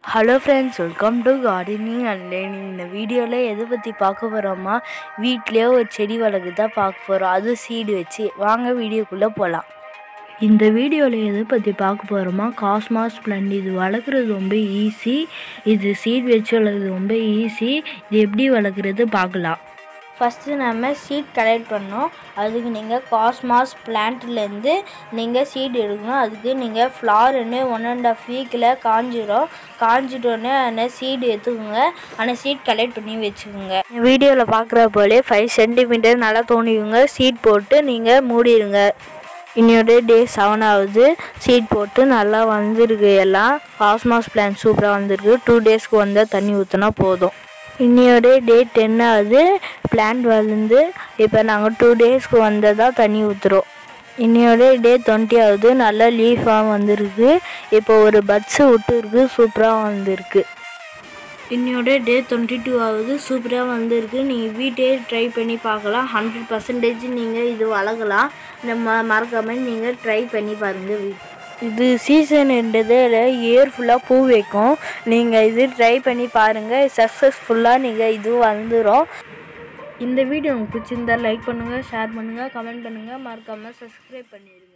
hello friends welcome to gardening and learning இந்த வீடியோவில் எதை பற்றி பார்க்க போகிறோமா வீட்டிலேயே ஒரு செடி வளர்க்கு தான் பார்க்க போகிறோம் அது சீடு வச்சு வாங்க வீடியோக்குள்ளே போகலாம் இந்த வீடியோவில் எதை பற்றி பார்க்க போகிறோமா காஸ்மாஸ் பிளான்ட் இது வளர்க்குறது ரொம்ப ஈஸி இது சீட் வச்சு வளர்க்குறது ரொம்ப ஈஸி இது எப்படி வளர்க்குறது பார்க்கலாம் ஃபஸ்ட்டு நம்ம சீட் கலெக்ட் பண்ணோம் அதுக்கு நீங்கள் காஸ்மாஸ் பிளான்ட்லேருந்து நீங்கள் சீட் எடுக்கணும் அதுக்கு நீங்கள் ஃப்ளார்னு ஒன் அண்ட் ஆஃப் வீக்கில் காஞ்சிடும் காஞ்சிட்டோடனே அந்த சீடு எடுத்துக்கோங்க அந்த சீட் கலெக்ட் பண்ணி வச்சுக்கோங்க வீடியோவில் பார்க்குற போலே ஃபைவ் சென்டிமீட்டர் நல்லா தோணிக்குங்க சீட் போட்டு நீங்கள் மூடிடுங்க இன்னையோட டே செவன் ஆகுது சீட் போட்டு நல்லா வந்திருக்கு எல்லாம் காஸ்மாஸ் பிளான் சூப்பராக வந்திருக்கு டூ டேஸ்க்கு வந்தால் தண்ணி ஊற்றினா போதும் இன்னையோட டே டென் ஆகுது பிளான்ட் வளர்ந்து இப்போ நாங்கள் டூ டேஸ்க்கு வந்ததாக தண்ணி ஊற்றுறோம் இன்னையோட டே டுவெண்ட்டி ஆகுது நல்லா லீஃபாக வந்திருக்கு இப்போ ஒரு பட்ஸு விட்டுருக்கு சூப்பராக வந்திருக்கு இன்னையோட டே டுவெண்ட்டி டூ ஆகுது சூப்பராக வந்திருக்கு நீங்கள் வீட்டே ட்ரை பண்ணி பார்க்கலாம் ஹண்ட்ரட் பர்சன்டேஜ் நீங்கள் இது வளர்க்கலாம் நம்ம மறக்காமல் நீங்கள் ட்ரை பண்ணி பாருங்கள் வீட் இது சீசன்ன்றது இயர் ஃபுல்லாக பூ வைக்கும் நீங்கள் இது ட்ரை பண்ணி பாருங்கள் சக்ஸஸ்ஃபுல்லாக நீங்கள் இது வந்துடும் இந்த வீடியோ உங்களுக்கு பிடிச்சிருந்தா லைக் பண்ணுங்கள் ஷேர் பண்ணுங்கள் கமெண்ட் பண்ணுங்கள் மறக்காமல் சப்ஸ்கிரைப் பண்ணிடுங்க